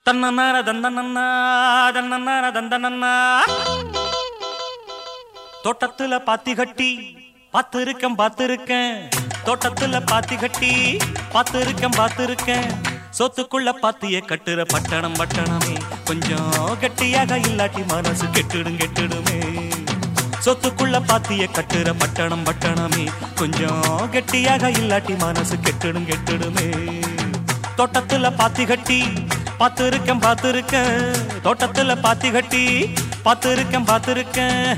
தன்னன்னார தந்தனன்னா தன்னன்னார தந்தனன்னா தோட்டத்துல பாத்தி கட்டி பார்த்திருக்கேன் பார்த்திருக்கேன் தோட்டத்துல பாத்தி கட்டி பார்த்திருக்கேன் பார்த்திருக்கேன் சொத்துக்குள்ள பாத்திய கட்டுற பட்டணம் பட்டணமே கொஞ்சம் கட்டியாக இல்லாட்டி மனசு கெட்டுடும் கெட்டுடுமே சொத்துக்குள்ள பாத்திய கட்டுற பட்டணம் பட்டணமே கொஞ்சம் கெட்டியாக இல்லாட்டி மனசு கெட்டுடும் கெட்டுடுமே தோட்டத்துல பாத்தி கட்டி பார்த்திருக்கேன் பார்த்திருக்கேன் தோட்டத்துல பாத்தி கட்டி பார்த்திருக்கேன் பார்த்திருக்கேன்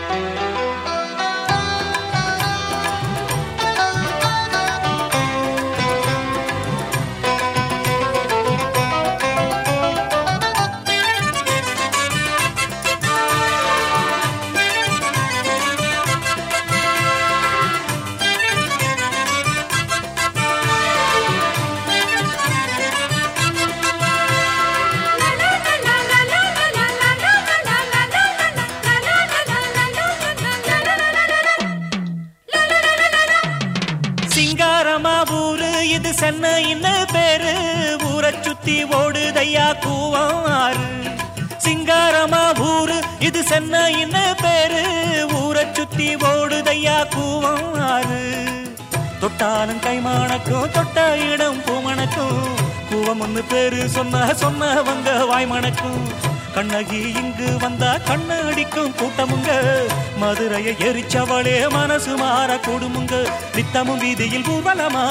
சிங்காரமா ஊரு இது சென்னைன்னு பேரு ஊரை சுத்தி ஓடுதையா கூவாறு சிங்காரமா ஊரு இது சென்னைன்னு பேரு ஊரை சுத்தி ஓடுதையா கூவாறு தொட்டாலும் கைமானக்கும் தொட்ட இடம் பூமணக்கும் கூவம் ஒன்று பேரு சொன்ன சொன்னவங்க வாய்மணக்கும் கண்ணகி இங்கு வந்தா கண்ணு அடிக்கும் கூட்டமுங்க மதுரையை எரிச்சவளே மனசு மாற கூடுமுங்க நித்தமும் வீதியில் ஊர்வலமா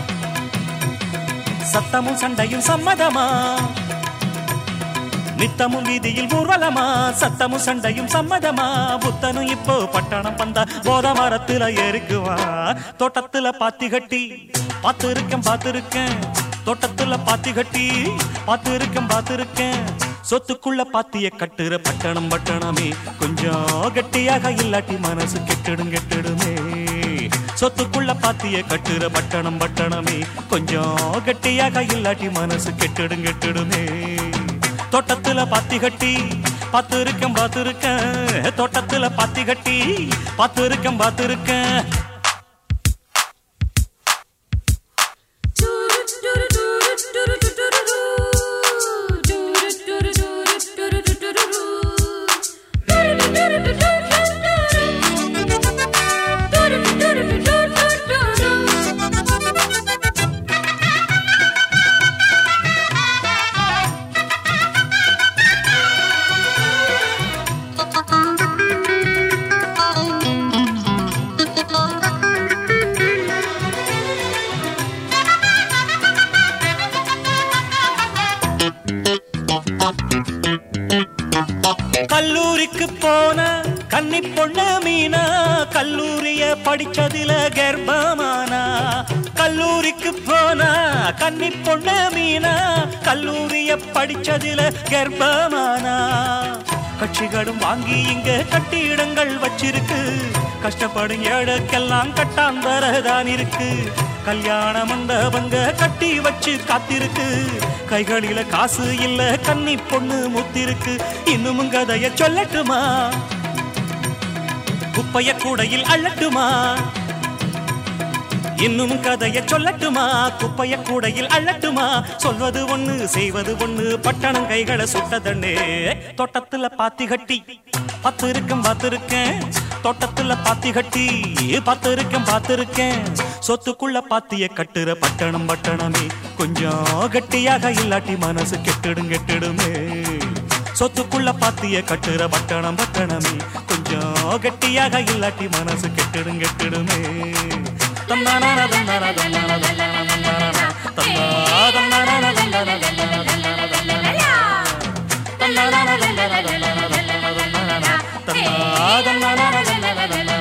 சத்தமும் சண்டையும் சம்மதமா நித்தமும் வீதியில் ஊர்வலமா சத்தமும் சண்டையும் சம்மதமா புத்தனும் இப்போ பட்டணம் பந்தா போத மரத்துல ஏறிக்குவா தோட்டத்துல பாத்தி கட்டி பார்த்து இருக்கேன் பார்த்து இருக்கேன் தோட்டத்துல பாத்தி கட்டி பார்த்து இருக்கேன் பார்த்து இருக்கேன் சொத்துக்குள்ள பாத்திய கட்டுற பட்டணம் பட்டணமே கொஞ்சம் கட்டியாக இல்லாட்டி மனசு கெட்டுடும் கெட்டுடுமே சொத்துக்குள்ள பாத்திய கட்டுற பட்டணம் பட்டணமே கொஞ்சம் கட்டியாக இல்லாட்டி மனசு கெட்டுடும் கெட்டுடுமே தோட்டத்துல பாத்தி கட்டி பார்த்து இருக்கேன் பார்த்து இருக்கேன் தோட்டத்துல பாத்தி கட்டி பார்த்து இருக்கேன் பார்த்து இருக்கேன் கல்லூரிக்கு போன கன்னி பொண்ணு மீனா கல்லூரிய படிச்சதுல கர்ப்பமானா கல்லூரிக்கு போன கன்னி பொண்ணு மீனா கல்லூரிய படிச்சதுல கர்ப்பமானா கட்சிகளும் வாங்கி இங்க கட்டிடங்கள் வச்சிருக்கு கஷ்டப்படும் ஏழுக்கெல்லாம் கட்டாந்தரதான் இருக்கு கல்யாண மண்டபங்க கட்டி வச்சு காத்திருக்கு கைகளில காசு இல்ல கன்னி பொண்ணு முத்திருக்கு இன்னும் கதைய சொல்லட்டுமா குப்பைய கூடையில் அள்ளட்டுமா இன்னும் கதைய சொல்லட்டுமா குப்பைய கூடையில் அள்ளட்டுமா சொல்வது ஒண்ணு செய்வது ஒண்ணு பட்டணம் கைகளை சுட்டதண்ணே தோட்டத்துல பாத்தி கட்டி பத்து இருக்கும் பார்த்திருக்கேன் தோட்டத்துல பாத்தி கட்டி பத்து இருக்கும் பார்த்திருக்கேன் சொத்துக்குள்ள பாத்திய கட்டுற பட்டணம் பட்டணமே கொஞ்சம் கட்டியாக இல்லாட்டி மனசு கெட்டுடும் கெட்டுடுமே சொத்துக்குள்ள பாத்திய கட்டுற பட்டணம் பட்டணமே கொஞ்சம் கட்டியாக இல்லாட்டி மனசு கெட்டுடும் கெட்டுடுமே தன்னானா தன்னானா தன்னானா தன்னானா தன்னானா தன்னா தன்னானா தன்னானா தன்னானா தன்னானா தன்னானா தன்னானா தன்னானா தன்னானா தன்னானா தன்னானா தன்னா தன்னானா தன்னானா தன்னானா